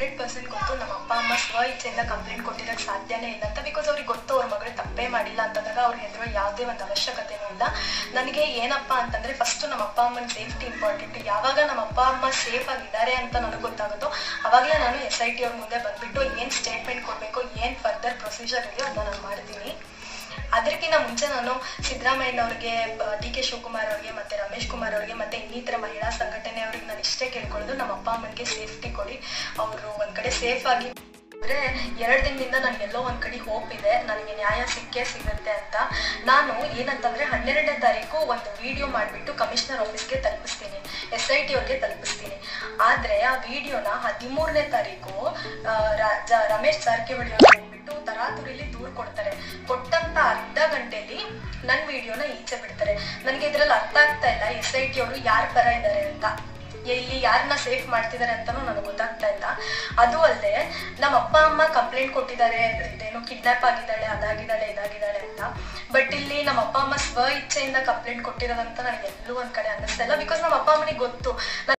hundred percent ಗೊತ್ತು ನಮ್ಮ ಅಪ್ಪ ಅಮ್ಮ ಸ್ವ ಇಚ್ಛೆಯಿಂದ ಕಂಪ್ಲೇಂಟ್ ಕೊಟ್ಟಿರೋಕ್ಕೆ ಸಾಧ್ಯನೇ ಇಲ್ಲ ಅಂತ ಬಿಕಾಸ್ ಅವ್ರಿಗೆ ಗೊತ್ತು ಅವ್ರ ಮಗಳು ತಪ್ಪೇ ಮಾಡಿಲ್ಲ ಅಂತಂದಾಗ ಅವ್ರಿಗೆ ಎದುರು ಯಾವುದೇ ಒಂದು ಅವಶ್ಯಕತೆನೂ ಇಲ್ಲ ನನಗೆ ಏನಪ್ಪ ಅಂತಂದ್ರೆ ಫಸ್ಟ್ ನಮ್ಮ ಅಪ್ಪ ಅಮ್ಮನ ಸೇಫ್ಟಿ ಇಂಪಾರ್ಟೆಂಟ್ ಯಾವಾಗ ನಮ್ಮ ಅಪ್ಪ ಅಮ್ಮ ಸೇಫ್ ಆಗಿದ್ದಾರೆ ಅಂತ ನನಗೆ ಗೊತ್ತಾಗುತ್ತೋ ಅವಾಗಲೇ ನಾನು ಎಸ್ ಐ ಟಿ ಅವ್ರ ಮುಂದೆ ಬಂದ್ಬಿಟ್ಟು ಏನು ಸ್ಟೇಟ್ಮೆಂಟ್ ಕೊಡಬೇಕು ಏನು ಫರ್ದರ್ ಪ್ರೊಸೀಜರ್ ಇದೆಯೋ ಅದನ್ನ ನಾನು ಮಾಡ್ತೀನಿ ಅದಕ್ಕಿಂತ ಮುಂಚೆ ನಾನು ಸಿದ್ದರಾಮಯ್ಯನವ್ರಿಗೆ ಡಿ ಕೆ ಶಿವಕುಮಾರ್ ಅವ್ರಿಗೆ ಮತ್ತೆ ರಮೇಶ್ ಕುಮಾರ್ ಅವ್ರಿಗೆ ಮತ್ತೆ ಇನ್ನಿತರ ಮಹಿಳಾ ಸಂಘಟನೆ ಅವ್ರಿಗೆ ನಾನು ಇಷ್ಟೇ ಕೇಳ್ಕೊಳ್ಳೋದು ನಮ್ಮ ಅಪ್ಪ ಅಮ್ಮನಿಗೆ ಸೇಫ್ಟಿ ಕೊಡಿ ಅವರು ಒಂದ್ ಕಡೆ ಸೇಫ್ ಆಗಿ ಅಂದ್ರೆ ಎರಡು ದಿನದಿಂದ ನನಗೆಲ್ಲೋ ಒಂದ್ ಕಡೆ ಹೋಪ್ ಇದೆ ನನಗೆ ನ್ಯಾಯ ಸಿಕ್ಕೇ ಸಿಗುತ್ತೆ ಅಂತ ನಾನು ಏನಂತಂದ್ರೆ ಹನ್ನೆರಡನೇ ತಾರೀಕು ಒಂದು ವಿಡಿಯೋ ಮಾಡಿಬಿಟ್ಟು ಕಮಿಷನರ್ ಆಫೀಸ್ಗೆ ತಲುಪಿಸ್ತೀನಿ ಎಸ್ ಐ ಟಿ ಅವ್ರಿಗೆ ತಲುಪಿಸ್ತೀನಿ ಆದ್ರೆ ಆ ವಿಡಿಯೋನ ಹದಿಮೂರನೇ ತಾರೀಕು ಆ, ರ- ಜ- ರಮೇಶ್ ಜಾರಕಿಹೊಳಿ ಅವ್ರು ಹೋಗ್ಬಿಟ್ಟು ತರಾತುರಿಲಿ ದೂರ್ ಕೊಡ್ತಾರೆ ಕೊಟ್ಟಂತ ಅರ್ಧ ಗಂಟೆಲಿ ನನ್ನ ವಿಡಿಯೋನ ಈಚೆ ಬಿಡ್ತಾರೆ ನನಗೆ ಇದ್ರಲ್ಲಿ ಅರ್ಥ ಆಗ್ತಾ ಇಲ್ಲ ಎಸ್ ಐ ಟಿ ಅವರು ಯಾರ ಪರ ಇದ್ದಾರೆ ಅಂತ ಇಲ್ಲಿ ಯಾರನ್ನ ಸೇಫ್ ಮಾಡ್ತಿದ್ದಾರೆ ಅಂತಾನೂ ನನಗೆ ಗೊತ್ತಾಗ್ತಾ ಇಲ್ಲ ಅದು ಅಲ್ಲದೆ ನಮ್ಮ ಅಪ್ಪ ಅಮ್ಮ ಕಂಪ್ಲೇಂಟ್ ಕೊಟ್ಟಿದ್ದಾರೆ ಇದೇನೋ ಕಿಡ್ನಾಪ್ ಆಗಿದ್ದಾಳೆ ಅದಾಗಿದ್ದಾಳೆ ಇದಾಗಿದ್ದಾಳೆ ಅಂತ ಬಟ್ ಇಲ್ಲಿ ನಮ್ಮ ಅಪ್ಪ ಅಮ್ಮ ಸ್ವ ಇಚ್ಛೆಯಿಂದ ಕಂಪ್ಲೇಂಟ್ ಕೊಟ್ಟಿರೋದಂತ ನನಗೆ ಎಲ್ಲೂ ಒಂದ್ ಕಡೆ ಅನ್ನಿಸ್ತಾ ಇಲ್ಲ ಬಿಕಾಸ್ ನಮ್ಮ ಅಪ್ಪ ಅಮ್ಮನಿಗೆ ಗೊತ್ತು